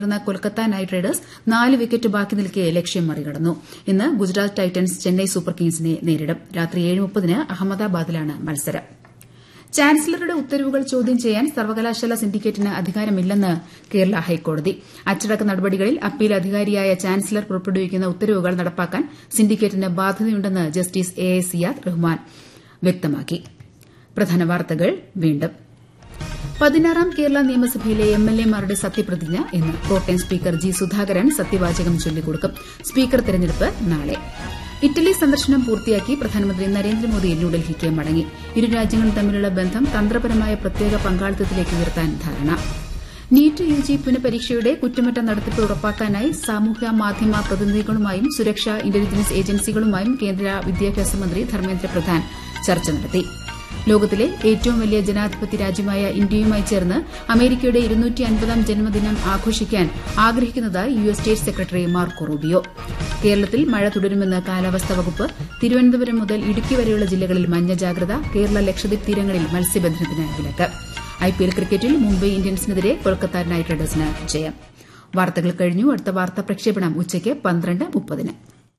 ന്ന Kolkata Knight Riders നാല് wicket ബാക്കി നിൽക്കെ ലക്ഷ്യം മറികടന്നു ഇന്ന് ഗുജറാത്ത് ടൈറ്റൻസ് ചെന്നൈ സൂപ്പർ കിങ്സിനെ നേരിടും രാത്രി ഏഴ് മുപ്പതിന് അഹമ്മദാബാദിലാണ് മത്സരം ചാൻസലറുടെ ഉത്തരവുകൾ ചോദ്യം ചെയ്യാൻ സർവകലാശാല സിൻഡിക്കേറ്റിന് അധികാരമില്ലെന്ന് കേരള ഹൈക്കോടതി അച്ചടക്ക നടപടികളിൽ അപ്പീൽ അധികാരിയായ ചാൻസലർ പുറപ്പെടുവിക്കുന്ന ഉത്തരവുകൾ നടപ്പാക്കാൻ സിൻഡിക്കേറ്റിന് ബാധ്യതയുണ്ടെന്ന് justice A A Siyad Rahman വ്യക്തമാക്കി പ്രധാന വാർത്തകൾ വീണ്ടും പതിനാറാം കേരള നിയമസഭയിലെ എം എൽ എമാരുടെ സത്യപ്രതിജ്ഞ ഇന്ന് പ്രോട്ടേം സ്പീക്കർ ജി സുധാകരൻ സത്യവാചകം ചൊല്ലിക്കൊടുക്കും സ്പീക്കർ തെരഞ്ഞെടുപ്പ് നാളെ ഇറ്റലി സന്ദർശനം പൂർത്തിയാക്കി പ്രധാനമന്ത്രി നരേന്ദ്രമോദി ന്യൂഡൽഹിക്ക് മടങ്ങി ഇരു രാജ്യങ്ങളും തമ്മിലുള്ള ബന്ധം തന്ത്രപരമായ പ്രത്യേക പങ്കാളിത്തത്തിലേക്ക് ഉയർത്താൻ ധാരണ നീറ്റ് യു ജി പുനഃപരീക്ഷയുടെ കുറ്റമറ്റ നടത്തിപ്പ് ഉറപ്പാക്കാനായി സാമൂഹ്യ മാധ്യമ പ്രതിനിധികളുമായും സുരക്ഷാ ഇന്റലിജൻസ് ഏജൻസികളുമായും കേന്ദ്ര വിദ്യാഭ്യാസ മന്ത്രി ധർമ്മേന്ദ്ര പ്രധാൻ ചർച്ച നടത്തി ലോകത്തിലെ ഏറ്റവും വലിയ ജനാധിപത്യ രാജ്യമായ ഇന്ത്യയുമായി ചേർന്ന് അമേരിക്കയുടെ ഇരുന്നൂറ്റി അൻപതാം ജന്മദിനം ആഘോഷിക്കാൻ ആഗ്രഹിക്കുന്നതായി U S state secretary Marco Rubio കേരളത്തിൽ മഴ തുടരുമെന്ന് കാലാവസ്ഥാ വകുപ്പ് തിരുവനന്തപുരം മുതൽ ഇടുക്കി വരെയുള്ള ജില്ലകളിൽ മഞ്ഞ ജാഗ്രത കേരള ലക്ഷദ്വീപ് തീരങ്ങളിൽ മത്സ്യബന്ധനത്തിന് വിലക്ക് ഐപിഎൽ ക്രിക്കറ്റിൽ മുംബൈ ഇന്ത്യൻസിനെതിരെ കൊൽക്കത്ത നൈറ്റ് റൈഡേഴ്സിന് ജയം വാർത്തകൾ കഴിഞ്ഞു അടുത്ത വാർത്താ പ്രക്ഷേപണം ഉച്ചയ്ക്ക് പന്ത്രണ്ട് മുപ്പതിന്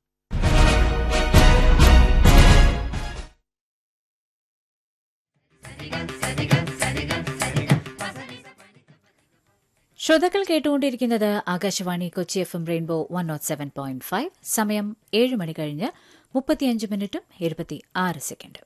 ശ്രോതാക്കൾ കേട്ടുകൊണ്ടിരിക്കുന്നത് Akashvani Kochi F M rainbow one nought seven point five സമയം ഏഴ് മണി കഴിഞ്ഞ് മുപ്പത്തിയഞ്ച് മിനിറ്റും എഴുപത്തി ആറ് സെക്കൻഡും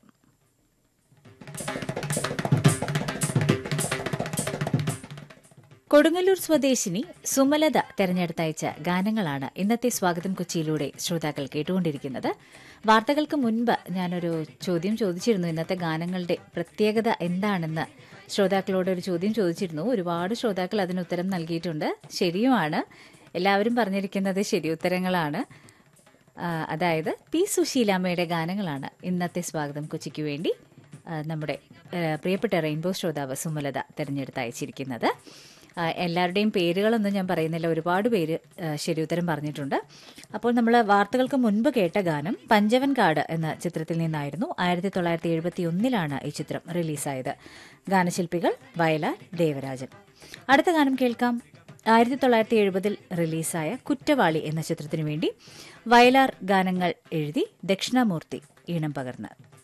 കൊടുങ്ങല്ലൂർ സ്വദേശിനി സുമലത തെരഞ്ഞെടുത്തയച്ച ഗാനങ്ങളാണ് ഇന്നത്തെ സ്വാഗതം കൊച്ചിയിലൂടെ ശ്രോതാക്കൾ കേട്ടുകൊണ്ടിരിക്കുന്നത് വാർത്തകൾക്ക് മുൻപ് ഞാനൊരു ചോദ്യം ചോദിച്ചിരുന്നു ഇന്നത്തെ ഗാനങ്ങളുടെ പ്രത്യേകത എന്താണെന്ന് ശ്രോതാക്കളോട് ഒരു ചോദ്യം ചോദിച്ചിരുന്നു ഒരുപാട് ശ്രോതാക്കൾ അതിന് ഉത്തരം നൽകിയിട്ടുണ്ട് ശരിയുമാണ് എല്ലാവരും പറഞ്ഞിരിക്കുന്നത് ശരി ഉത്തരങ്ങളാണ് ആ, അതായത് പി സുശീലാമ്മയുടെ ഗാനങ്ങളാണ് ഇന്നത്തെ സ്വാഗതം കൊച്ചിക്ക് വേണ്ടി ആ, നമ്മുടെ ആ, പ്രിയപ്പെട്ട റെയിൻബോ ശ്രോതാവ് സുമലത തിരഞ്ഞെടുത്ത് അയച്ചിരിക്കുന്നത് ആ, എല്ലാവരുടെയും പേരുകളൊന്നും ഞാൻ പറയുന്നില്ല ഒരുപാട് പേര് ആ, ശരി ഉത്തരം പറഞ്ഞിട്ടുണ്ട് അപ്പോൾ നമ്മൾ വാർത്തകൾക്ക് മുൻപ് കേട്ട ഗാനം പഞ്ചവൻ കാട് എന്ന ചിത്രത്തിൽ നിന്നായിരുന്നു ആയിരത്തി തൊള്ളായിരത്തി എഴുപത്തി ഒന്നിലാണ് ഈ ചിത്രം റിലീസായത് ഗാനശില്പികൾ വയലാർ ദേവരാജൻ അടുത്ത ഗാനം കേൾക്കാം ആയിരത്തി തൊള്ളായിരത്തി എഴുപതിൽ റിലീസായ കുറ്റവാളി എന്ന ചിത്രത്തിനു വേണ്ടി വയലാർ ഗാനങ്ങൾ എഴുതി ദക്ഷിണാമൂർത്തി ഈണം പകർന്ന്